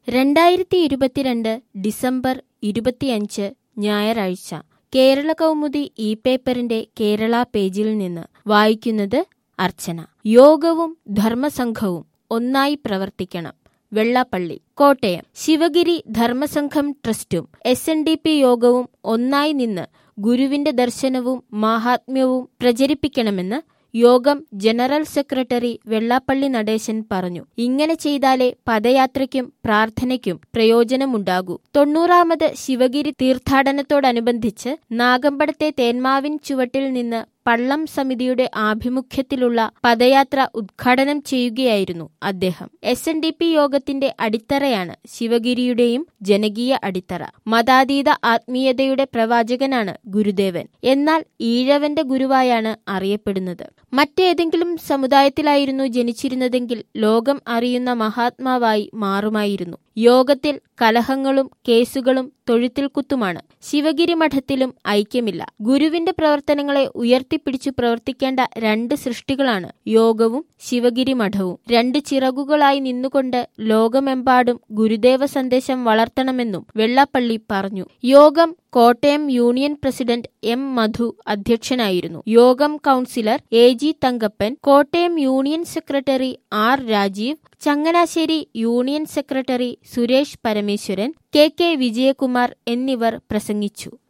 രണ്ടായിരത്തി ഇരുപത്തിരണ്ട് ഡിസംബർ ഇരുപത്തിയഞ്ച് ഞായറാഴ്ച കേരള കൗമുദി ഇ പേപ്പറിന്റെ കേരള പേജിൽ നിന്ന് വായിക്കുന്നത് അർച്ചന യോഗവും ധർമ്മസംഘവും ഒന്നായി പ്രവർത്തിക്കണം വെള്ളാപ്പള്ളി കോട്ടയം ശിവഗിരി ധർമ്മസംഘം ട്രസ്റ്റും എസ് എൻ ഡി പി യോഗവും ഒന്നായി നിന്ന് ഗുരുവിന്റെ ദർശനവും മാഹാത്മ്യവും പ്രചരിപ്പിക്കണമെന്ന് യോഗം ജനറൽ സെക്രട്ടറി വെള്ളാപ്പള്ളി നടേശൻ പറഞ്ഞു ഇങ്ങനെ ചെയ്താലേ പദയാത്രയ്ക്കും പ്രാർത്ഥനയ്ക്കും പ്രയോജനമുണ്ടാകൂ തൊണ്ണൂറാമത് ശിവഗിരി തീർത്ഥാടനത്തോടനുബന്ധിച്ച് നാഗമ്പടത്തെ തേന്മാവിൻ ചുവട്ടിൽ നിന്ന് പള്ളം സമിതിയുടെ ആഭിമുഖ്യത്തിലുള്ള പദയാത്ര ഉദ്ഘാടനം ചെയ്യുകയായിരുന്നു അദ്ദേഹം എസ് എൻ ഡി പി യോഗത്തിന്റെ അടിത്തറയാണ് ശിവഗിരിയുടെയും ജനകീയ അടിത്തറ മതാതീത ആത്മീയതയുടെ പ്രവാചകനാണ് ഗുരുദേവൻ എന്നാൽ ഈഴവന്റെ ഗുരുവായാണ് അറിയപ്പെടുന്നത് മറ്റേതെങ്കിലും സമുദായത്തിലായിരുന്നു ജനിച്ചിരുന്നതെങ്കിൽ ലോകം അറിയുന്ന മഹാത്മാവായി മാറുമായിരുന്നു യോഗത്തിൽ കലഹങ്ങളും കേസുകളും തൊഴുത്തിൽ കുത്തുമാണ് ശിവഗിരി മഠത്തിലും ഐക്യമില്ല ഗുരുവിന്റെ പ്രവർത്തനങ്ങളെ ഉയർത്തിപ്പിടിച്ചു പ്രവർത്തിക്കേണ്ട രണ്ട് സൃഷ്ടികളാണ് യോഗവും ശിവഗിരി മഠവും രണ്ട് ചിറകുകളായി നിന്നുകൊണ്ട് ലോകമെമ്പാടും ഗുരുദേവ സന്ദേശം വളർത്തണമെന്നും വെള്ളാപ്പള്ളി പറഞ്ഞു യോഗം Kottayam union president M Madhu അധ്യക്ഷനായിരുന്നു യോഗം councillor A G Thankappan Kottayam union secretary R Rajeev Changanassery union secretary Suresh Parameswaran K K Vijayakumar എന്നിവർ പ്രസംഗിച്ചു